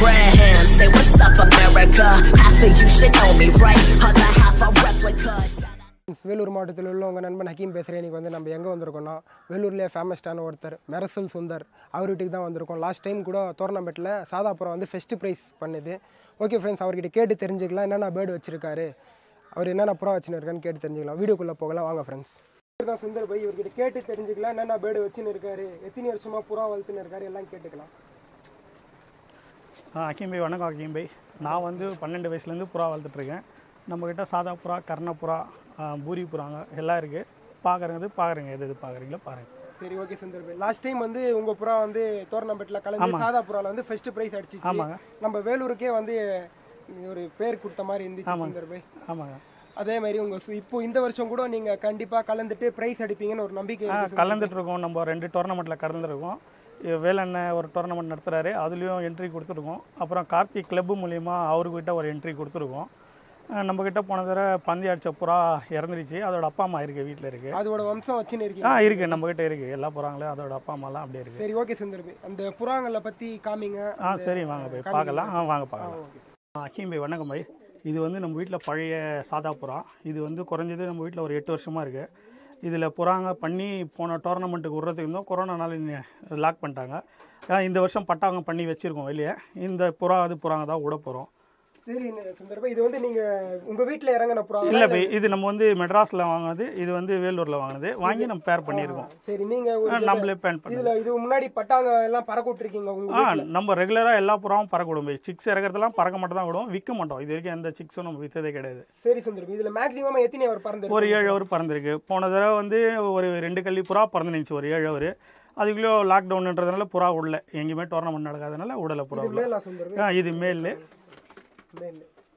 Graham. Say what's up, America. Half of you should know me, right? Other half a replica. Friends Vellore மாவட்டத்தில் உள்ள உங்கள் நண்பன் ஹக்கீம் பேசுகிறேன் இன்றைக்கி வந்து நம்ம எங்கே வந்திருக்கோம்னா வேலூர்லேயே ஃபேமஸ்டான ஒருத்தர் மெரசல் சுந்தர் அவர் வீட்டுக்கு தான் வந்திருக்கோம் லாஸ்ட் டைம் கூட தோர்னமெண்ட்டில் சாதாபுரம் வந்து ஃபஸ்ட்டு ப்ரைஸ் பண்ணுது ஓகே ஃப்ரெண்ட்ஸ் அவர்கிட்ட கேட்டு தெரிஞ்சுக்கலாம் என்னென்ன பேர்டு வச்சிருக்காரு அவர் என்னென்ன புறா வச்சுன்னு இருக்கான்னு கேட்டு தெரிஞ்சுக்கலாம் வீடியோக்குள்ளே போகலாம் வாங்க ஃப்ரெண்ட்ஸ் தான் சுந்தர் பை இவர்கிட்ட கேட்டு தெரிஞ்சுக்கலாம் என்னென்ன பேர்டு வச்சுன்னு இருக்காரு எத்தனை வருஷமாக புறா வளர்த்துன்னு இருக்காரு எல்லாம் கேட்டுக்கலாம் ஆ அக்கீம் பை வணக்கம் அக்கீம் பை நான் வந்து பன்னெண்டு வயசுலேருந்து புறா வளர்த்துட்ருக்கேன் நம்மக்கிட்ட சாதா புறா கர்ண புறா ஆ, பூரி புறாங்க எல்லாம் இருக்குது பார்க்குறது பார்க்குறீங்க எது எது பார்க்குறீங்களோ பாருங்கள் சரி okay Sundar bye last time வந்து உங்கள் புறா வந்து டோர்னமெண்ட்டில் கலந்து சாதா புறாவில் வந்து ஃபர்ஸ்ட் ப்ரைஸ் அடிச்சிச்சு ஆமாங்க. நம்ம வேலூருக்கே வந்து ஒரு பேர் கொடுத்த மாதிரி இருந்துச்சு சுந்தர் பை ஆமாங்க அதே மாதிரி உங்க சு- இப்போ இந்த வருஷம் கூட நீங்க கண்டிப்பா கலந்துட்டு பிரைஸ் அடிப்பீங்கன்னு ஒரு நம்பிக்கை ஆ இருக்கு கலந்துட்டுருக்கோம் நம்ம ரெண்டு டோர்னமெண்ட்டில் கலந்துருக்கோம் இ- வேலண்ணன் ஒரு டோர்னமெண்ட் நடத்துகிறாரு அதுலேயும் என்ட்ரி கொடுத்துருக்கோம் அப்புறம் கார்த்திக் கிளப்பு மூலிமா அவர்கிட்ட ஒரு என்ட்ரி கொடுத்துருக்கோம் ஆ, நம்மக்கிட்ட போன தடவை பந்தி அடித்த புறா இறந்துருச்சு அதோட அப்பா அம்மா இருக்குது வீட்டில் இருக்குது அதோட வம்சம் வச்சுன்னு ஆ இருக்கீங்க இருக்குது நம்மக்கிட்ட இருக்குது எல்லா புறாங்களும் அதோட அப்பா அம்மாலாம் அப்படியே இருக்குது சரி ஓகே சுந்தர் பை அந்த புறாங்களை பத்தி காமிங்க ஆ சரி வாங்க போய் பார்க்கலாம் ஆ வாங்க பார்க்கலாம் ஓகே அக்கீம் பை வணக்கம் பை இது வந்து நம்ம வீட்டில் பழைய சாதா புறா இது வந்து குறைஞ்சது நம்ம வீட்டில் ஒரு எட்டு வருஷமாக இருக்குது இதில் புறாங்க பண்ணி போன டோர்னமெண்ட்டுக்கு விட்றதுக்கு இருந்தோம் கொரோனானால லாக் பண்ணிட்டாங்க ஆ, இந்த வருஷம் பட்டாங்க பண்ணி வச்சுருக்கோம் வெளியே இந்த புறா அது புறாங்க தான் விட போகிறோம் சரி ந- சுந்தர் பை இது வந்து நீங்க உங்க வீட்ல இறங்கின புறா இல்லை பை இது நம்ம வந்து மெட்ராஸில் வாங்கினது இது வந்து வேலூரில் வாங்கினது வாங்கி நம்ம பேர் பண்ணியிருக்கோம் சரி நீங்க ஒரு ஆ, நம்மளே பேன் பண்ணி இதுல இது முன்னாடி பட்டாங்க எல்லாம் பறக்க விட்டுருக்கீங்க உங்க ஆ நம்ம ரெகுலராக எல்லா புறாவும் பறக்க விடும் பை சிக்ஸ் இறக்கிறதுலாம் பறக்க மட்டும் தான் விடுவோம் விற்க மாட்டோம் இது வரைக்கும் எந்த சிக்ஸும் நம்ம விற்றதே கிடையாது சரி சுந்தர் பை இதுல மேக்ஸிமம் எத்தனை அவர் பறந்து ஒரு ஏழு ஹவர் பறந்துருக்கு போன தடவை வந்து ஒரு ரெண்டு கள்ளி புறா பறந்து நின்றுச்சு ஒரு ஏழு ஹவர் அதுக்குள்ளேயோ லாக்டவுன்ன்றதுனால புறா விடல எங்கேயுமே டோர்னமெண்ட் நடக்காதனால விடல புறா விடல மேலா சுந்தர் பை ஆ இது மேல் மேல்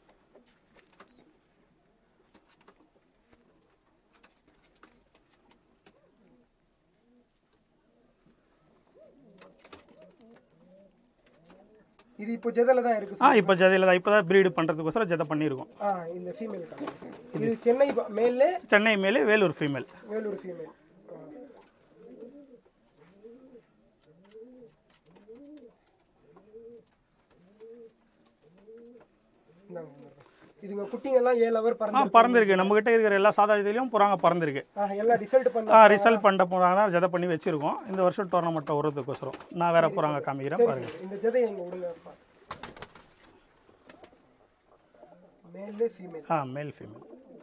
இது இப்போ ஜெதல தான் இருக்கு ஆ இப்போ ஜதையில் தான் இப்போ தான் ப்ரீடு பண்ணுறதுக்கோசரம் ஜதை பண்ணியிருக்கோம் ஆ இந்த ஃபீமேல் இது சென்னை மேல்ல சென்னை மேலே வேலூர் ஃபீமேல் வேலூர் ஃபீமேல் இதுங்க குட்டிங்க எல்லாம் ஏழு அவர் ஆ பறந்து பறந்துருக்கு நம்மக்கிட்ட இருக்கிற எல்லா சாதா இதுலேயும் புறாங்க பறந்துருக்கு ஆ, எல்லாம் ரிசல்ட் ஆ பண்ண ரிசல்ட் பண்ண புறாங்க தான் ஜதை பண்ணி வச்சுருக்கோம் இந்த வருஷம் டோர்னமெண்ட்டை விடுறதுக்கோசரம் நான் வேற புறாங்க காமிக்கிறேன் பாருங்கள் இந்த ஜதையை இங்க விடுங்க மேல் ஃபீமேல் ஆ மேல் ஃபீமேல்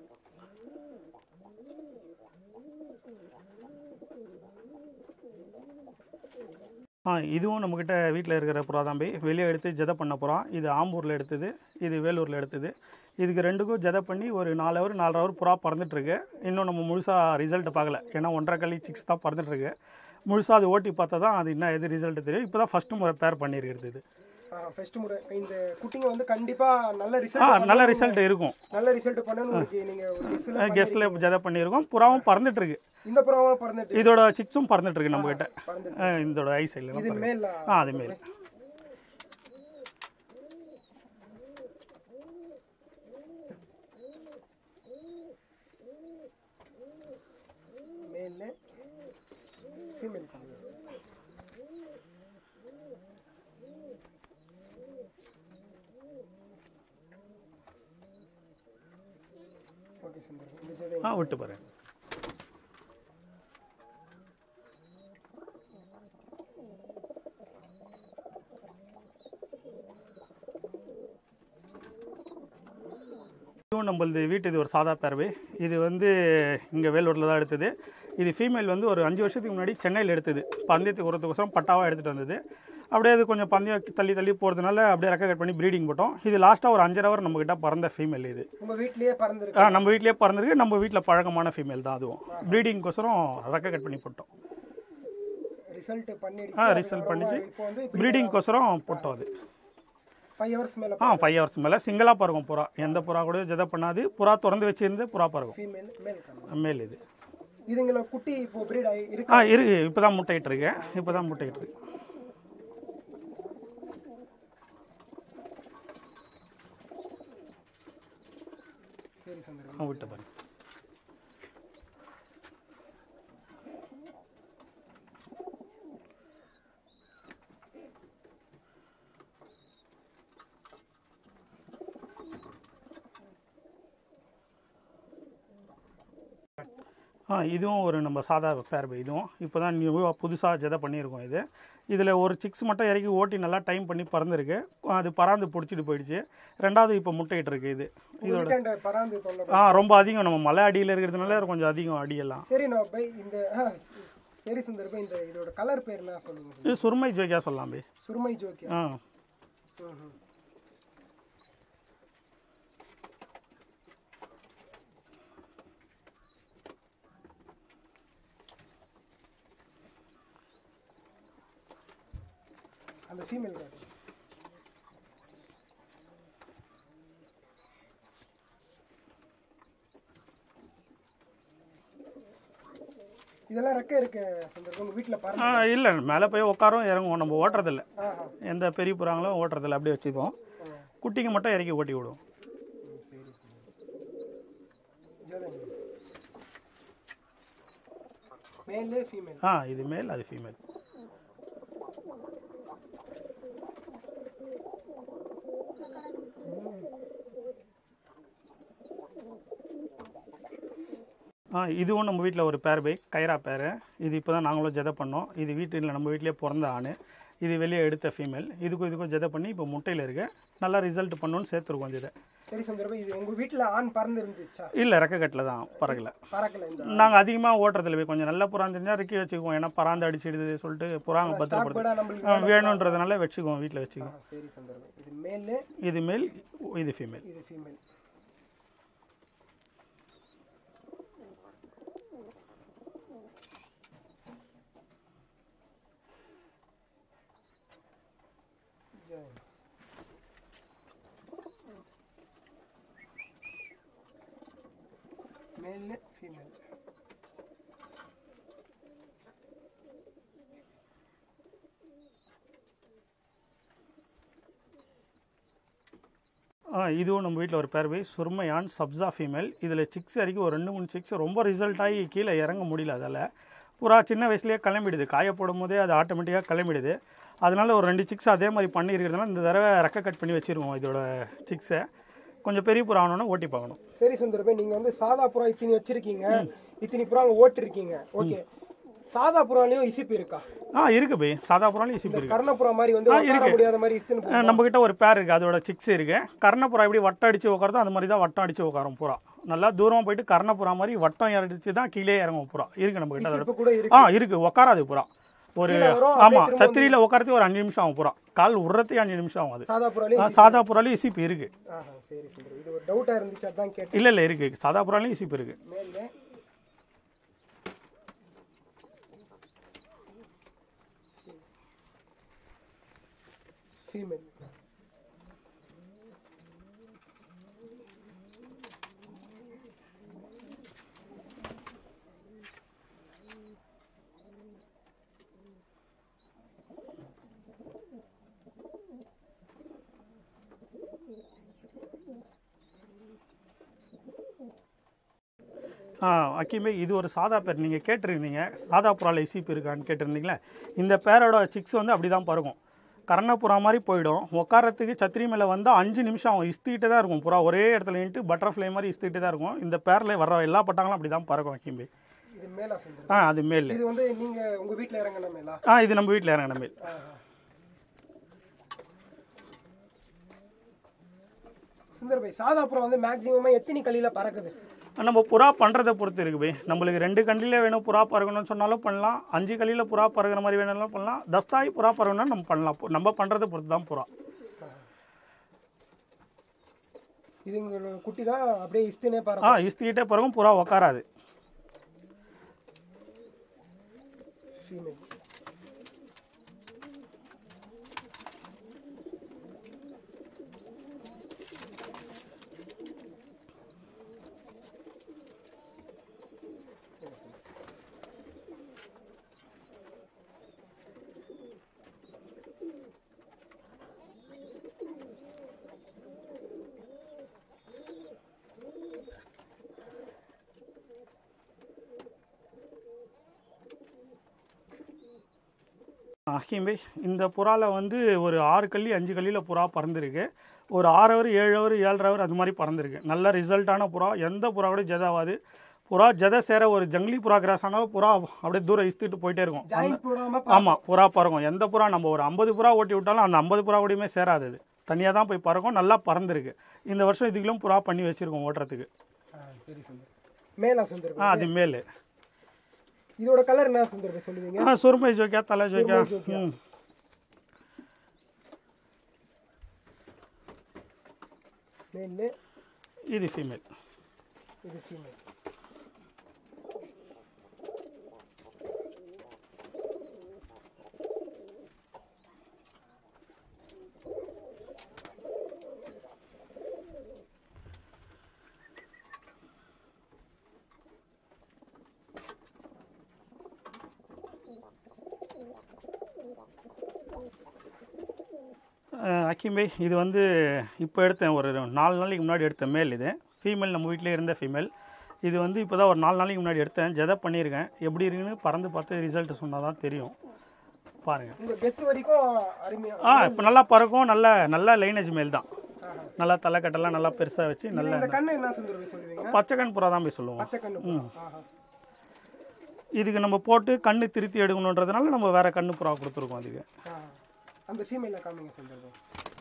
ஆ இதுவும் நம்மக்கிட்ட வீட்டில் இருக்கிற புறா தான் போய் வெளியே எடுத்து ஜதை பண்ண புறா இது ஆம்பூரில் எடுத்தது இது வேலூரில் எடுத்தது இதுக்கு ரெண்டுக்கும் ஜதை பண்ணி ஒரு நாலு ஹவர் நாலரை ஹவர் புறா பறந்துட்டுருக்கு இன்னும் நம்ம முழுசாக ரிசல்ட் பார்க்கல ஏன்னா ஒன்றரை கல்லி சிக்ஸ் தான் பறந்துட்டுருக்கு முழுசாக அது ஓட்டி பார்த்தா தான் அது என்ன எது ரிசல்ட் தெரியும் இப்போ தான் ஃபஸ்ட்டு முறை பேர் பண்ணியிருக்கிறது இது ஃபர்ஸ்ட் முறை இந்த குட்டிங்க வந்து கண்டிப்பா நல்ல ஆ ரிசல்ட் நல்ல ரிசல்ட் இருக்கும் நல்ல ரிசல்ட் பண்ணணும் இருக்கு நீங்க ஒரு guessல கெஸ்ட்டில் ஜதை பண்ணியிருக்கோம் புறாவும் பறந்துட்டுருக்கு இந்த புறாவும் பறந்துட்டு இதோட சிக்ஸும் பறந்துட்டு இருக்கு நம்ம கிட்ட பறந்துட்டு இதோட ஐ சைடில் இது மேல ஆ அது மாரி மேல ஃபீமேல் ஓகே சுந்தர் இந்த ஜதை ஆ விட்டு பாருங்க இதுவும் நம்மளது வீட்டு இது ஒரு சாதா பேரவை இது வந்து இங்கே வேலூரில் தான் எடுத்தது இது ஃபீமேல் வந்து ஒரு அஞ்சு வருஷத்துக்கு முன்னாடி சென்னையில் எடுத்தது பந்தயத்துக்கு வரதுக்கோசரம் பட்டாவாக எடுத்துகிட்டு வந்தது அப்படியே அது கொஞ்சம் பந்தயம் தள்ளி தள்ளி போகிறதுனால அப்படியே ரெக்க கட் பண்ணி ப்ரீடிங் போட்டோம் இது லாஸ்ட்டாக ஒரு அஞ்சரை ஹவர் நம்மக்கிட்ட பறந்த ஃபீமேல் இது உங்க வீட்லயே பறந்துருக்கு ஆ நம்ம வீட்லயே பறந்துருக்கு நம்ம வீட்டில் பழக்கமான ஃபீமேல் தான் அதுவும் ப்ரீடிங்க்கோசரம் ரெக்க கட் பண்ணி போட்டோம் ரிசல்ட் பண்ணிடுச்சு ஆ ரிசல்ட் பண்ணிச்சு இப்போ வந்து ப்ரீடிங்க்கோசரம் போட்டோம் அது ஃபைவ் ஹவர்ஸ் மேல ஆ ஃபைவ் ஹவர்ஸ் மேலே சிங்கிளாக பறக்கும் புறா எந்த புறா கூட ஜெதை பண்ணாது புறா திறந்து வச்சிருந்து புறா பறக்கும் ஃபீமேல் மேல் கண்ணு மேல் இது இதுங்கள குட்டி இப்போ பிரீட் ஆகி இருக்கு ஆ இருக்கு இப்போ தான் முட்டையிட்டு இருக்கேன் இப்போ தான் முட்டையிட்டு இருக்கு சரி சந்திரன் ஆ விட்டு பாருங்க ஆ இதுவும் ஒரு நம்ம சாதா பேர் பை இதுவும் இப்போ தான் நியூவாக புதுசாக ஜெதை பண்ணியிருக்கோம் இது இதில் ஒரு சிக்ஸ் மட்டும் இறக்கி ஓட்டி நல்லா டைம் பண்ணி பறந்துருக்கு அது பறந்து பிடிச்சிட்டு போயிடுச்சு ரெண்டாவது இப்போ முட்டையிட்டு இருக்கு இது உங்க வீட்டாண்ட பராந்து தொல்லை ஆ ரொம்ப அதிகம் நம்ம மலை அடியில் இருக்கிறதுனால கொஞ்சம் அதிகம் அடியெல்லாம் சரி நான் பை இந்த ஆ, சரி சுந்தர் பை இந்த இதோட கலர் பேர் என்ன சொல்லுங்க இது சுருமை ஜோக்கியா சொல்லலாம் பை சுருமை ஜோக்கியா ஆ ம்ஹும். அந்த ஃபீமேல் கார்டு இதெல்லாம் ரெக்க இருக்கு சுந்தர் உங்க வீட்டில் ஆ பாருங்க இல்லை மேலே போய் உட்காரும் இறங்குவோம் நம்ம ஓட்டுறதில்ல ஆஹா எந்த பெரிய புறாங்களும் ஓட்டுறதில்ல அப்படியே வச்சுப்போம் குட்டிங்க மட்டும் இறக்கி ஓட்டி விடுவோம் சரி சரி மேலே ஃபீமேல் ஆ இது மேல் அது ஃபீமேல் ஆ இதுவும் நம்ம வீட்டில் ஒரு பேர் பை கைரா பேர் இது இப்போ தான் நாங்களும் ஜெதை பண்ணோம் இது வீட்டில் நம்ம வீட்டிலே பிறந்த ஆண் இது வெளியே எடுத்த ஃபீமேல் இதுக்கும் இதுக்கும் ஜெதை பண்ணி இப்போ முட்டையில் இருக்கு நல்லா ரிசல்ட் பண்ணணும்னு சேர்த்துருக்கோம் இதை சரி சுந்தரம் இது உங்க வீட்டில் ஆண் பறந்து இருந்துச்சா இல்லை ரெக்கக்கட்டில் தான் பறக்கல பறக்கல இந்த நாங்கள் அதிகமாக ஓட்டுறதில்ல போய் கொஞ்சம் நல்ல புறா தெரிஞ்சால் ரிக்கி வச்சுக்குவோம் ஏன்னா பறாந்து அடிச்சிடுது சொல்லிட்டு புறாங்க ஸ்டாக் பத்திரப்படுத்து கூட நம்மளுக்கு ஆ, வேணுன்றதுனால வச்சுக்குவோம் வீட்டில் வச்சுக்குவோம் ஆ, சரி சுந்தரம் இது மேலே இது மேல் இது ஃபீமேல் இது ஃபீமேல் மேல் ஃபீமேல் ஆ இதுவும் நம்ம வீட்டில் ஒரு பேர் போய் சுர்மையான் சப்ஸா ஃபீமேல் இதில் சிக்ஸ் வரைக்கும் ஒரு ரெண்டு மூணு சிக்ஸ் ரொம்ப ரிசல்ட் ஆகி கீழே இறங்க முடியல அதால் புறா சின்ன வயசுலேயே கிளம்பிடுது காய போடும் போதே அது ஆட்டோமேட்டிக்காக கிளம்பிடுது அதனால ஒரு ரெண்டு சிக்ஸ் அதே மாதிரி பண்ணியிருக்கிறதுனால இந்த தடவை ரெக்க கட் பண்ணி வச்சுருவோம் இதோட சிக்ஸை கொஞ்சம் பெரிய புறா ஆகணும்னா ஓட்டி பார்க்கணும் சரி சுந்தரபே நீங்க வந்து சாதா புறா இத்தனி வச்சிருக்கீங்க இத்தனி புறா அங்க ஓட்டிருக்கீங்க ஓகே சாதா புறாலையும் இசிப்பு இருக்கா ஆ இருக்குது பை சாதா புறாலையும் இசிப்பு இருக்குது கர்ணப்புறா மாதிரி வந்து உட்கார முடியாத மாதிரி இஸ்துன்னு போ- நம்ம கிட்ட ஒரு பேர் இருக்குது அதோட சிக்ஸ் இருக்குது கர்ணப்புறா எப்படி வட்டம் அடித்து உட்காரதோ அந்த மாதிரி தான் வட்டம் அடித்து உட்காரும் புறா நல்லா தூரமாக போயிட்டு கர்ணப்புறா மாதிரி வட்டம் அடிச்சு தான் கீழே இறங்கும் புறா இருக்குது நம்ம கிட்ட அதோட இசிப்பு கூட இருக்கு ஆ இருக்குது உட்காராது புறா ஒரு கீழே வரும், அப்படியே ஆமாம் திரும்ப சத்திரியில் உட்காரத்துக்கு ஒரு அஞ்சு நிமிஷம் ஆகும் புறா கால் விடுறதுக்கு அஞ்சு நிமிஷம் ஆகும் அது சாதா புறாலையும் ஆ, சாதா புறாலையும் இசிப்பு இருக்குது ஆஹா சரி சுந்தரம் இது ஒரு டவுட்டா இருந்துச்சு அதான் கேட்டேன் இல்லை இல்லை இருக்குது சாதா புறாலையும் இசிப்பு இருக்குது மேலே ஃபீமேல் ஆ அக்கிமே இது ஒரு சாதா பேர் நீங்கள் கேட்டிருந்தீங்க சாதா புறால இசிப்பு இருக்கான்னு கேட்டிருந்தீங்களே இந்த பேரோட சிக்ஸ் வந்து அப்படி தான் பறக்கும் கர்ணப்புறா மாதிரி போயிடும் உட்காரத்துக்கு சத்திரி மேலே வந்தால் அஞ்சு நிமிஷம் ஆகும் இஸ்திக்கிட்டே தான் இருக்கும் புறா ஒரே இடத்துல நின்றுட்டு பட்டர்ஃப்ளை மாதிரி இஸ்திக்கிட்டே தான் இருக்கும் இந்த பேரில் வர எல்லா பட்டாங்களும் அப்படி தான் பறக்கும் அக்கிம்பே இது மேலா சுந்தரம் ஆ அது மேல் இது வந்து நீங்க உங்க வீட்ல இறங்கின மேலா ஆ இது நம்ம வீட்டில் இறங்கின மேல் சுந்தர் பாய் சாதா புறா வந்து மேக்ஸிமமா எத்தனை கலியில பறக்குது நம்ம புறா பண்ணுறதை பொறுத்து இருக்கு பை நம்மளுக்கு ரெண்டு கண்டிலே வேணும் புறா பறக்கணும்னு சொன்னாலும் பண்ணலாம் அஞ்சு கல்லில் புறா பறக்கிற மாதிரி வேணாலும் பண்ணலாம் தஸ்தாய் புறா பறக்கணும்னா நம்ம பண்ணலாம் பு- நம்ம பண்ணுறதை பொறுத்து தான் புறா இது உங்களோட குட்டி தான் அப்படியே இஸ்துனே ஆ பறக்கும் இஸ்திக்கிட்டே பறக்கும் புறா உட்காராது ஃபீமேல் ஹக்கீம்பை இந்த புறாவில் வந்து ஒரு ஆறு கல்லி அஞ்சு கல்லியில் புறா பறந்துருக்கு ஒரு ஆறு ஹவர் ஏழு ஹவர் ஏழரை ஹவர் அது மாதிரி பறந்துருக்கு நல்ல ரிசல்ட்டான புறா எந்த புறா கூட ஜெதாவாது புறா ஜதை சேர ஒரு ஜங்லி புறா கிராஸ் ஆனால் புறா அப்படியே தூரம் இஸ்திட்டு போயிட்டே இருக்கும் ஜாயின் போடாம ஆமாம் புறா பறக்கும் எந்த புறா நம்ம ஒரு ஐம்பது புறா ஓட்டி விட்டாலும் அந்த ஐம்பது புறா கூடயுமே சேராது அது தனியாக தான் போய் பறக்கும் நல்லா பறந்துருக்கு இந்த வருஷம் இதுகளும் புறா பண்ணி வச்சுருக்கோம் ஓட்டுறதுக்கு ஆ, சரி சுந்தர் மேலா சுந்தர் ஆ அது மேல் இதோட கலர் என்ன சுந்தர் பாய் சொல்லுவீங்க ஆ சுருமை ஜோக்கியா தலை ஜோக்கியா சுருமை ஜோக்கியா. ம் மேல் இது ஃபீமேல் இது ஃபீமேல் அக்கிம்பை இது வந்து இப்போ எடுத்தேன் ஒரு நாலு நாளைக்கு முன்னாடி எடுத்த மேல் இது ஃபீமேல் நம்ம வீட்டிலே இருந்த ஃபீமேல் இது வந்து இப்போ தான் ஒரு நாலு நாளைக்கு முன்னாடி எடுத்தேன் ஜெதை பண்ணியிருக்கேன் எப்படி இருக்குன்னு பறந்து பார்த்து ரிசல்ட் சொன்னால் தான் தெரியும் பாருங்கள் உங்க கெஸ் வரைக்கும் அருமையா ஆ இப்போ நல்லா பறக்கும் நல்ல நல்ல லைனேஜ் மேல் தான் நல்லா தலைக்கட்டெல்லாம் நல்லா பெருசாக வச்சு நல்ல இதுல இந்த கண்ணு என்ன சுந்தர் பாய் சொல்லுவீங்க பச்சைக்கண் புறா தான் போய் சொல்லுவோம் பச்சை கண்ணு புறா. ஆஹா. இதுக்கு நம்ம போட்டு கண்ணு திருத்தி எடுக்கணுன்றதுனால நம்ம வேறு கண்ணு புறா கொடுத்துருக்கோம் அதுக்கு ஆ. அந்த ஃபீமேல காமிங்க சுந்தர் பாய்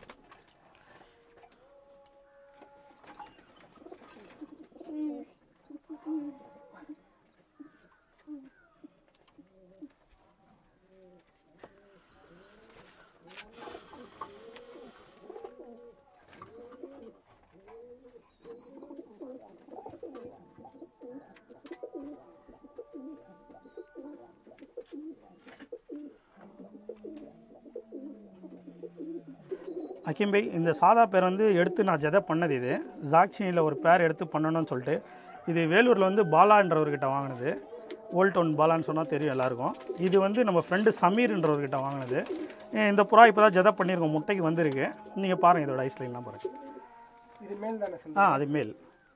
அக்கிம்பை இந்த சாதா பேர் வந்து எடுத்து நான் ஜெதை பண்ணது இது ஜாக்ஷினியில் ஒரு பேர் எடுத்து பண்ணணும்னு சொல்லிட்டு இது வேலூரில் வந்து பாலான்றவர்கிட்ட வாங்கினது ஓல்ட் டவுன் பாலான்னு சொன்னால் தெரியும் எல்லாருக்கும் இது வந்து நம்ம ஃப்ரெண்டு சமீர்ன்றவர்கிட்ட வாங்கினது ஏன் இந்த புறா இப்போ தான் ஜெதை பண்ணியிருக்கோம் முட்டைக்கு வந்திருக்கு நீங்கள் பாருங்கள் இதோட ஐஸ்லைன்லாம் பாருங்கள் இது மேல் தானே ஆ சுந்தர் அது மேல்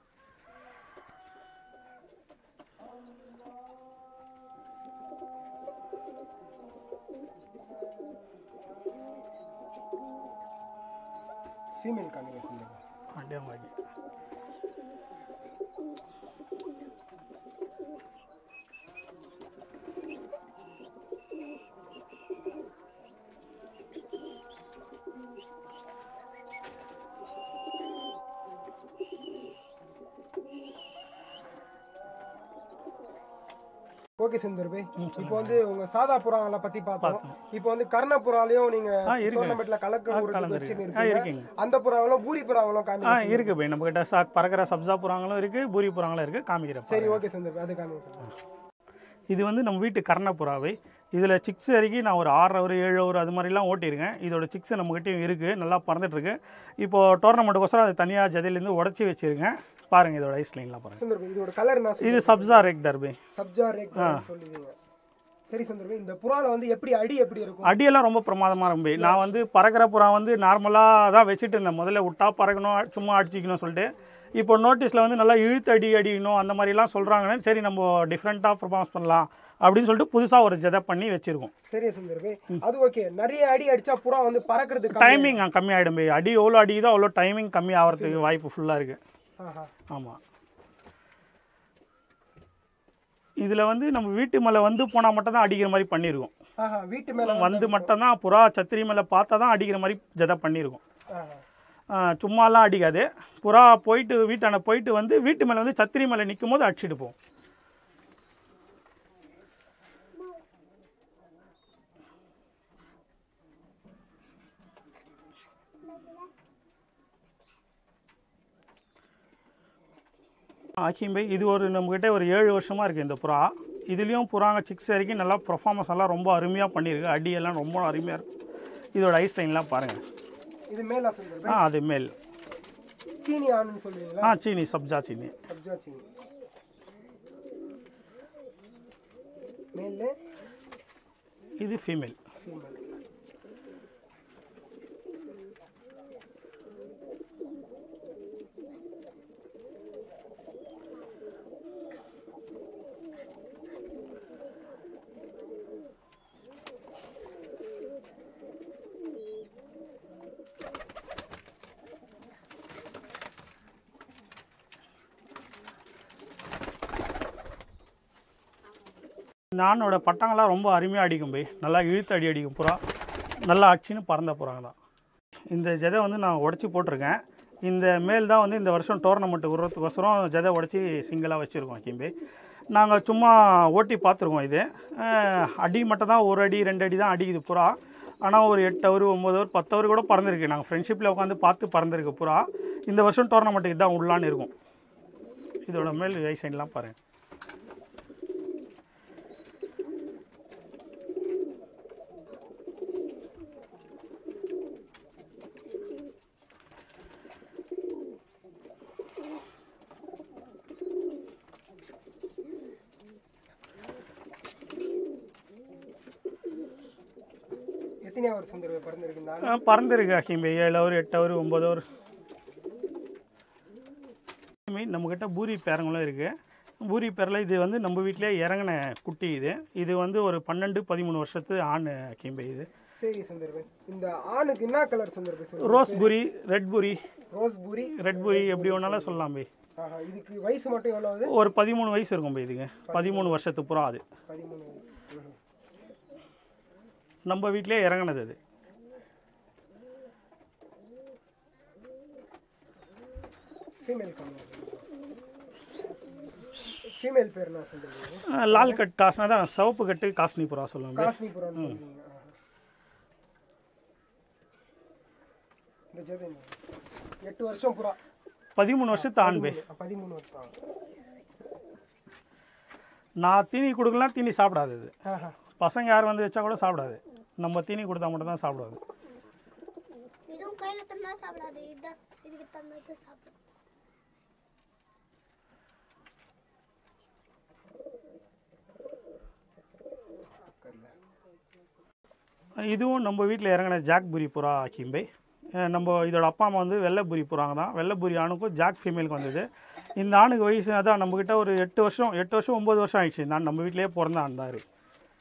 ஃபீமேல் காமிங்க சுந்தர் பாய் அப்படியே வாங்கி ஓகே சுந்தர் பாய் இப்போ வந்து உங்க சாதா புறாங்களை பத்தி பார்த்தோம் இப்போ வந்து கர்ண புறாலையும் நீங்க ஆ, இருக்கு. டோர்னமெண்ட்ல கலக்க ஊருக்கு கலந்துருக்கு. ஆ, வச்சுருக்கீங்க இருக்குங்க. அந்த புறாங்களும் பூரி புறாங்களும் ஆ காமிங்க இருக்குது பை நம்மக்கிட்ட சா பறக்கிற சப்ஜா புறாங்களும் இருக்குது பூரி புறாங்களும் இருக்குது காமிக்கிறேன் சரி ஓகே சுந்தர் பாய் அது காமிங்க சுந்தர் இது வந்து நம்ம வீட்டு கர்ணப்புறாவை இதில் சிக்ஸ் வரைக்கும் நான் ஒரு ஆறு ஹவர் ஏழு ஹவர் அது மாதிரிலாம் ஓட்டியிருக்கேன் இதோட சிக்ஸ் நம்மகிட்டயும் இருக்குது நல்லா பறந்துட்டுருக்கு இப்போது டோர்னமெண்ட்டுக்கோசரம் அது தனியாக ஜதிலேருந்து உடச்சி வச்சுருக்கேன் பாருங்கள் இதோட ஐஸ் லைன்லாம் பாருங்கள் சுந்தர் பாய் இதோட கலர் என்ன இது சப்ஜா ரெக் தர்பே சப்ஜா ரேக் சொல்லுவீங்க சரி சுந்தர் பாய் இந்த புறால வந்து எப்படி அடி எப்படி இருக்கும் அடியெல்லாம் ரொம்ப பிரமாதமாக ரொம்ப நான் வந்து பறக்கிற புறா வந்து நார்மலாக தான் வச்சுட்டு இருந்தேன் முதல்ல விட்டா பறக்கணும் சும்மா அடிச்சிக்கணும் சொல்லிட்டு இப்போ நோட்டீஸில் வந்து நல்லா இழுத்து அடி அடிக்கணும் அந்த மாதிரிலாம் சொல்கிறாங்கன்னு சரி நம்ம டிஃப்ரெண்ட்டாக பர்ஃபார்மன்ஸ் பண்ணலாம் அப்படின்னு சொல்லிட்டு புதுசாக ஒரு ஜெதை பண்ணி வச்சுருக்கோம் சரி சுந்தர் பாய் அது ஓகே நிறைய அடி அடிச்சா புறா வந்து பறக்கிறது கம்மி. டைமிங் கம்மி ஆகிடும் போய் அடி எவ்வளோ அடிக்குதோ அவ்வளோ டைமிங் கம்மி ஆகிறதுக்கு வாய்ப்பு ஃபுல்லாக இருக்குது ஆஹா ஆமாம் இதில் வந்து நம்ம வீட்டு மேலே வந்து போனால் மட்டும் தான் அடிக்கிற மாதிரி பண்ணியிருக்கோம் ஆஹா வீட்டு மேல வந்து மட்டும் தான் புறா சத்திரி மேலே பார்த்தா தான் அடிக்கிற மாதிரி ஜெதை பண்ணியிருக்கோம் ஆஹா. ஆ, சும்மாலாம் அடிக்காது புறா போயிட்டு வீட்டான போயிட்டு வந்து வீட்டு மேலே வந்து சத்திரி மேலே நிற்கும் போது அடிச்சிட்டு போகும் ஆக்கிம்பை இது ஒரு நம்மக்கிட்ட ஒரு ஏழு வருஷமாக இருக்குது இந்த புறா இதுலேயும் புறாங்க சிக்ஸ் வரைக்கும் நல்லா பர்ஃபார்மன்ஸ் எல்லாம் ரொம்ப அருமையாக பண்ணியிருக்கு அடியெல்லாம் ரொம்ப அருமையாக இருக்கும் இதோட ஐஸ் லைன்லாம் பாருங்கள் இது மேலா சுந்தர் ஆ பாய் அது மேல் சீனி ஆணுன்னு சொல்லுவீங்களா ஆ சீனி சப்ஜா சீனி சப்ஜா சீனி மேல்ல இது ஃபீமேல் ஃபீமேல் இந்த ஆணோட பட்டாங்கெல்லாம் ரொம்ப அருமையாக அடிக்கும் போய் நல்லா இழுத்து அடி அடிக்கும் புறா நல்லா அடிச்சுன்னு பறந்த புறாங்க தான் இந்த ஜதை வந்து நான் உடச்சி போட்டிருக்கேன் இந்த மேல் தான் வந்து இந்த வருஷம் டோர்னமெண்ட் விடுறதுக்கோசரம் ஜதை உடச்சி சிங்கிளாக வச்சுருக்கோம் கிம்பி நாங்கள் சும்மா ஓட்டி பார்த்துருக்கோம் இது அஹ், அடி மட்டும் தான் ஒரு அடி ரெண்டு அடி தான் அடிக்குது புறா ஆனால் ஒரு எட்டு ஹவர் ஒம்பது ஹவர் பத்து ஹவர் கூட பறந்துருக்கு நாங்கள் ஃப்ரெண்ட்ஷிப்பில் உட்காந்து பார்த்து பறந்துருக்கு புறா இந்த வருஷம் டோர்னமெண்ட்டுக்கு தான் உள்ளான்னு இருக்கும் இதோட மேல் ஐசைன்லாம் பாருங்கள் எத்தனை அவர் சுந்தர் பிறந்திருக்குந்தா அஹ் பறந்துருக்கு அஹிம்பே ஏழு ஹவர் எட்டு ஹவர் ஒம்பது ஹவர் மீன் நம்மக்கிட்ட பூரி பேரங்களும் இருக்குது பூரி பேரில் இது வந்து நம்ம வீட்டிலே இறங்கின குட்டி இது இது வந்து ஒரு பன்னெண்டு பதிமூணு வருஷத்து ஆண் அஹிம்பே இது சரி சுந்தர் பாய் இந்த ஆணுக்கு என்ன கலர் சுந்தர் பாய் சொல்லுங்க ரோஸ் பூரி ரெட் பூரி ரோஸ் பூரி ரெட் பூரி எப்படி வேணாலும் சொல்லலாம் பை ஆஹா இதுக்கு வயசு மட்டும் எவ்வளோ ஆகுது ஒரு பதிமூணு வயசு இருக்கும் பை இதுங்க பதிமூணு வருஷத்து புறா அது பதிமூணு வயசு ம்ஹும். நம்ம வீட்டிலே இறங்கினது அது ஃபீமேல் கம்மி ஃபீமேல் பேர் என்ன சுந்தர் பாய் அஹ் லால் கட் காசுனா தான் சிவப்பு கட்டு காஸ்னி புறா சொல்லுவாங்க காஷ்மீபுரம்னு சொல்லுவீங்க ஆஹா. இந்த ஜெதை என்ன? எட்டு வருஷம் புறா பதிமூணு வருஷத்து ஆண் பை பதிமூணு- பதிமூணு வருஷம் ஆகுது. நான் தீனி கொடுக்கலாம் தீனி சாப்பிடாது இது ஆஹா. பசங்க யார் வந்து வச்சா கூட சாப்பிடாது நம்ம தீனி கொடுத்தா மட்டும் தான் சாப்பிடாது இதுவும் கையில தந்தா சாப்பிடாது இதுதான் இதுக்கு தந்தது சாப்பிடும் இதுவும் நம்ம வீட்டில் இறங்கின ஜாக் புரி புறா கிம்பை அஹ் நம்ம இதோட அப்பா அம்மா வந்து வெள்ளை புரி புறாங்க தான் வெள்ளை புரி ஆணுக்கும் ஜாக் ஃபீமேலுக்கு வந்தது இந்த ஆணுக்கு வயசு அதான் நம்மக்கிட்ட ஒரு எட்டு வருஷம் எட்டு வருஷம் ஒம்பது வருஷம் ஆயிடுச்சு இந்த ஆண் நம்ம வீட்டிலேயே பிறந்த ஆண் தான் இருக்கு.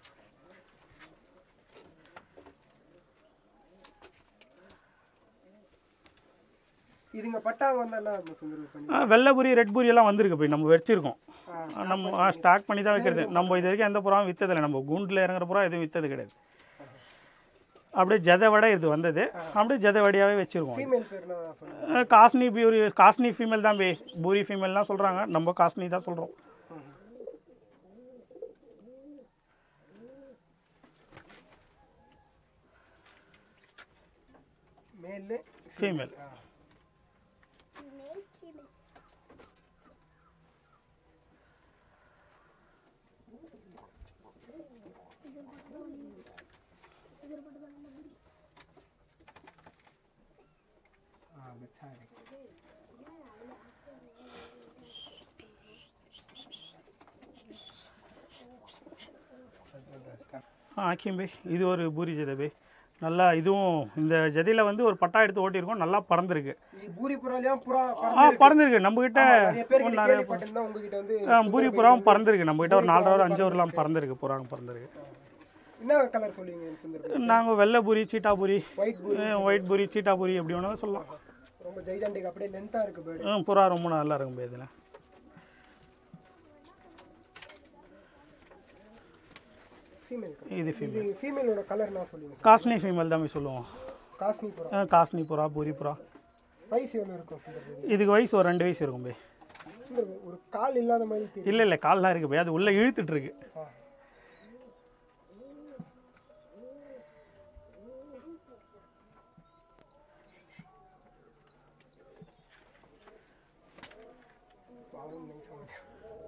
இதுங்க பட்டாங்க வந்தா என்ன சுந்தர் பாய் பண்ணி அஹ் வெள்ளை புரி ரெட் புரி எல்லாம் வந்திருக்கு போய் நம்ம வச்சிருக்கோம் நம்ம ஸ்டாக் பண்ணி தான் வைக்கிறது நம்ம இது வரைக்கும் எந்த புறாவும் விற்றதில்லை நம்ம கூண்டில் இறங்குற புறா எதுவும் விற்றது கிடையாது அப்படியே ஜதை வடை இது வந்தது அப்படியே ஜதை வடையாகவே வச்சுருக்கோம் ஃபீமேல் பேர் என்ன சொல்லுங்க அஹ் காஸ்னி பியூரி காஸ்னி ஃபீமேல் தான் பே பூரி ஃபீமேல் தான் சொல்கிறாங்க நம்ம காஸ்னி தான் சொல்கிறோம் மேலு ஃபீமேல் மேல் ஃபீமேல் ஆக்கியம் பே இது ஒரு பூரி ஜதை பே நல்லா இதுவும் இந்த ஜதையில் வந்து ஒரு பட்டா எடுத்து ஓட்டியிருக்கோம் நல்லா பறந்துருக்கு இது பூரி புறாலையும் புறா ஆ பறந்துருக்கு நம்மக்கிட்ட நிறைய பேர் கிட்ட நிறைய கேள்விப்பட்டிருந்தா உங்ககிட்ட வந்து ஆ, பூரி புறாவும் பறந்துருக்கு நம்மக்கிட்ட ஒரு நாலு ஹவர் அஞ்சு ஹவர்லாம் பறந்துருக்கு புறாங்க பறந்துருக்கு என்ன கலர் சொல்லுவீங்க சுந்தர் பாய் நாங்கள் வெள்ளை பூரி சீட்டா பூரி ஒயிட் பூரி ஒயிட் பூரி சீட்டா பூரி எப்படி வேணாலும் சொல்லலாம் ரொம்ப ஜெய்ஜாண்டிக் அப்படியே லென்த்தா இருக்கு பேர்டு ம், புறா ரொம்ப நல்லா இருக்கும் பே இதில் ஃபீமேல் இது ஃபீமேல் இது ஃபீமேலோட கலர் என்ன சொல்லுவீங்க காஸ்னி ஃபீமேல் தான் போய் சொல்லுவோம் காஸ்னி புறா ஆ, காஸ்னி புறா பூரி புறா வயசு எவ்வளோ இருக்கும் சுந்தர் பாய் இதுக்கு வயசு ஒரு ரெண்டு வயசு இருக்கும் பே சுந்தர் பாய் ஒரு கால் இல்லாத மாதிரி தெரியும் இல்லை இல்லை கால்லாம் இருக்கு பே அது உள்ளே இழுத்துட்டு இருக்கு ஆ. பாவம் नहीं समझा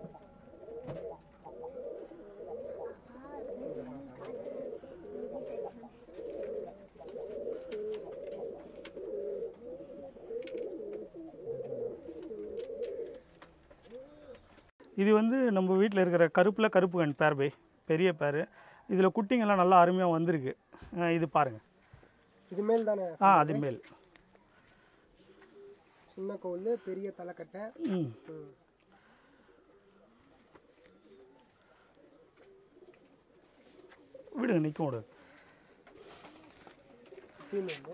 இது வந்து நம்ம வீட்டில் இருக்கிற கருப்பில் கருப்பு கண் பேர் பை பெரிய பேர் இதில் குட்டிங்கெல்லாம் நல்லா அருமையாக வந்திருக்கு ஆ, இது பாருங்கள் இது மேல் தானே ஆ அது மேல் சின்ன கோல் பெரிய தலைக்கட்டை ம் ம். விடுங்க நிற்கும் விடுங்க ஃபீமேலு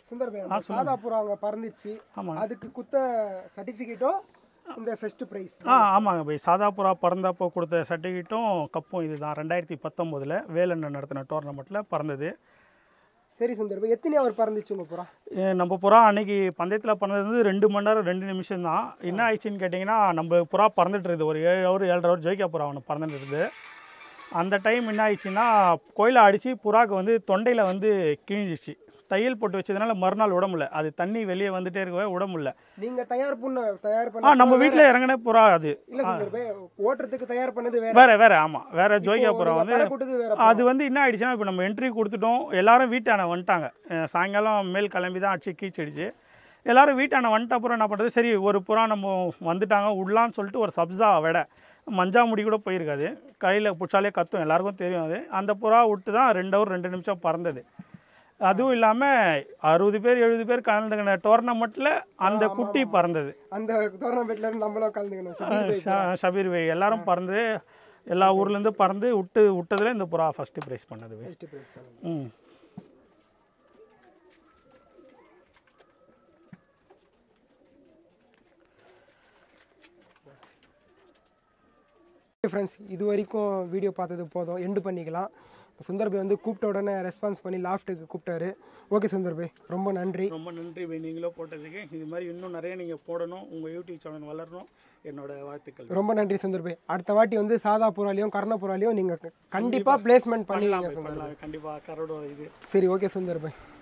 சுந்தர் பை அந்த சாதா புறா அங்கே பறந்துச்சு ஆமாங்க. அதுக்கு குத்த சர்டிஃபிகேட்டும் இந்த ஃபர்ஸ்ட் ப்ரைஸ் ஆ ஆமாங்க பை சாதா புறா பறந்தப்போ கொடுத்த சர்டிஃபிகேட்டும் கப்பும் இதுதான் ரெண்டாயிரத்தி பத்தொம்போதில் வேலண்ணன் நடத்தின டோர்னமெண்ட்டில் பறந்தது சரி சுந்தர் பை எத்தனை அவர் பறந்துச்சு உங்கள் புறா ஏ, நம்ம புறா அன்னைக்கு பந்தயத்தில் பறந்தது வந்து ரெண்டு மணி நேரம் ரெண்டு நிமிஷம் தான் என்ன ஆயிடுச்சுன்னு கேட்டிங்கன்னா நம்ம புறா பறந்துட்டு இருக்குது ஒரு ஏழு ஹவர் ஏழரை ஹவர் ஜெயிக்க புறா ஒன்று பறந்துட்டு இருக்குது அந்த டைம் என்ன ஆயிடுச்சுன்னா கோயிலை அடித்து புறாக்கு வந்து தொண்டையில் வந்து கிழிஞ்சிச்சு தையல் போட்டு வச்சதுனால மறுநாள் விட முடியல அது தண்ணி வெளியே வந்துட்டே இருக்கவே விட முடியல நீங்க தயார் பண்ண தயார் ஆ பண்ண நம்ம வீட்டில் இறங்கின புறா அது இல்ல சுந்தர் பை ஓட்டுறதுக்கு தயார் பண்ணது வேற வேற வேற ஆமாம் வேற ஜோய்கா புறா நீங்க வந்து பறக்க விட்டது வேற அது வந்து என்ன ஆயிடுச்சுன்னா இப்போ நம்ம என்ட்ரி கொடுத்துட்டோம் எல்லாரும் வீட்டான வந்துட்டாங்க அஹ் சாயங்காலம் மேல் கிளம்பி தான் அடிச்சு கீச்சடிச்சு எல்லாரும் வீட்டான வந்துட்ட அப்புறம் என்ன பண்ணுறது சரி ஒரு புறா நம்ம வந்துட்டாங்க விடலான்னு சொல்லிட்டு ஒரு சப்ஸா விட மஞ்சா முடி கூட போயிருக்காது கையில் பிடிச்சாலே கத்தும் எல்லாருக்கும் தெரியும் அது அந்த புறா விட்டு தான் ரெண்டு ஹவர் ரெண்டு நிமிஷம் பறந்தது அதுவும் இல்லாமல் அறுபது பேர் எழுபது பேர் கலந்துக்கின டோர்னமெண்ட்டில் அந்த குட்டி பறந்தது அந்த டோர்னமெண்ட்ல இருந்து நம்மளும் கலந்துக்கணும் சபீர் பை ஷ- ஷபீர் வை எல்லாரும் பறந்து எல்லா ஊர்லேருந்து பறந்து விட்டு விட்டதில் இந்த புறா ஃபஸ்ட்டு ப்ரைஸ் பண்ணது வை. ஃபர்ஸ்ட் ப்ரைஸ் பண்ணுங்க ம் ஃப்ரெண்ட்ஸ் இது வரைக்கும் வீடியோ பார்த்தது போதும் எண்டு பண்ணிக்கலாம் சுந்தர் பை வந்து கூப்பிட்ட உடனே ரெஸ்பான்ஸ் பண்ணி லாஃப்ட்டுக்கு கூப்பிட்டாரு ஓகே சுந்தர் பை ரொம்ப நன்றி ரொம்ப நன்றி வை நீங்களும் போட்டதுக்கு இது மாதிரி இன்னும் நிறைய நீங்கள் போடணும் உங்கள் யூடியூப் சேனல் வளரணும் என்னோட வாழ்த்துக்கள் ரொம்ப நன்றி சுந்தர் பை அடுத்த வாட்டி வந்து சாதா புறாலையும் கர்ண புறாலையும் நீங்கள் கண்டிப்பாக பிளேஸ்மெண்ட் பண்ணுவீங்க சுந்தர் பண்ணலாம் கண்டிப்பாக கரோட இது சரி ஓகே சுந்தர் பை